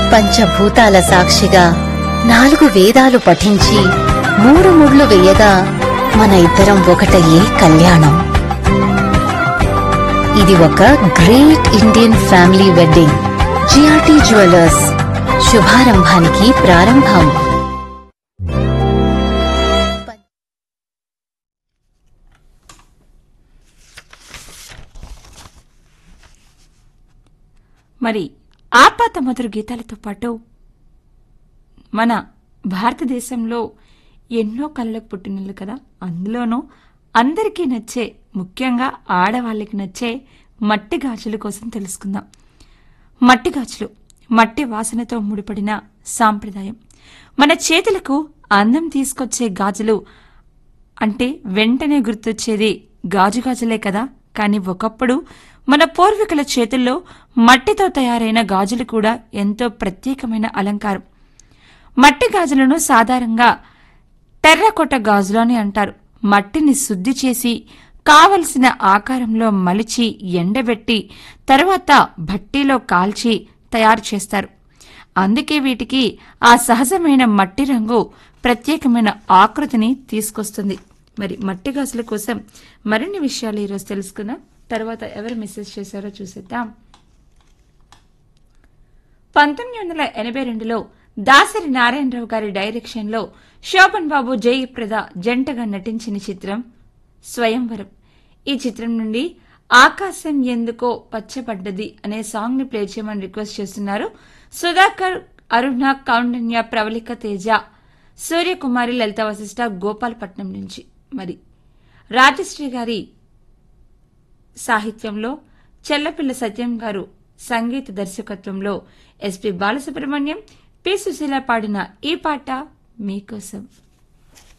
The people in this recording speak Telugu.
పంచభూతాల సాక్షిగా నాలుగు వేదాలు పఠించి మూడు ముళ్ళు వేయగా మన ఇద్దరం ఒకటయ్యే కళ్యాణం ఇది ఒక great Indian family wedding GRT jewellers శుభారంభానికి ప్రారంభం మరి ఆపాత మధుర గీతాలతో పాటు మన భారతదేశంలో ఎన్నో కళలకు పుట్టినళ్ళు కదా అందులోనూ అందరికీ నచ్చే ముఖ్యంగా ఆడవాళ్ళకి నచ్చే మట్టి గాజుల కోసం తెలుసుకుందాం మట్టి గాజులు మట్టి వాసనతో ముడిపడిన సాంప్రదాయం మన చేతులకు అందం తీసుకొచ్చే గాజులు అంటే వెంటనే గుర్తొచ్చేది గాజు గాజులే కదా కానీ ఒకప్పుడు మన పూర్వీకుల చేతుల్లో మట్టితో తయారైన గాజులు కూడా ఎంతో ప్రత్యేకమైన అలంకారం మట్టి గాజులను సాధారణంగా టెర్రకోట గాజులు అని అంటారు మట్టిని శుద్ధి చేసి కావలసిన ఆకారంలో మలిచి ఎండబెట్టి తరువాత భట్టీలో కాల్చి తయారు చేస్తారు అందుకే వీటికి ఆ సహజమైన మట్టి రంగు ప్రత్యేకమైన ఆకృతిని తీసుకొస్తుంది మరి మట్టి గాజుల కోసం మరిన్ని విషయాలు ఈరోజు తెలుసుకుందాం తర్వాత ఎవరు మెసేజ్ చేశారో చూసేద్దాం పంతొమ్మిది వందల ఎనభై రెండులో దాసరి నారాయణరావు గారి డైరెక్షన్లో శోభన్ బాబు జయప్రద జంటగా నటించిన చిత్రం స్వయంవరం ఈ చిత్రం నుండి ఆకాశం ఎందుకో పచ్చబడ్డది అనే సాంగ్ ని ప్లే చేయమని రిక్వెస్ట్ చేస్తున్నారు సుధాకర్ అరుణ కౌండన్య ప్రవళిక తేజ సూర్యకుమారి లలిత వశిష్ట గోపాలపట్నం నుంచి మరి రాజశ్రీ గారి సాహిత్యంలో చెల్లపిల్ల సత్యం గారు సంగీత దర్శకత్వంలో ఎస్పి బాలసుబ్రహ్మణ్యం పి సుశీల పాడిన ఈ పాట మీకోసం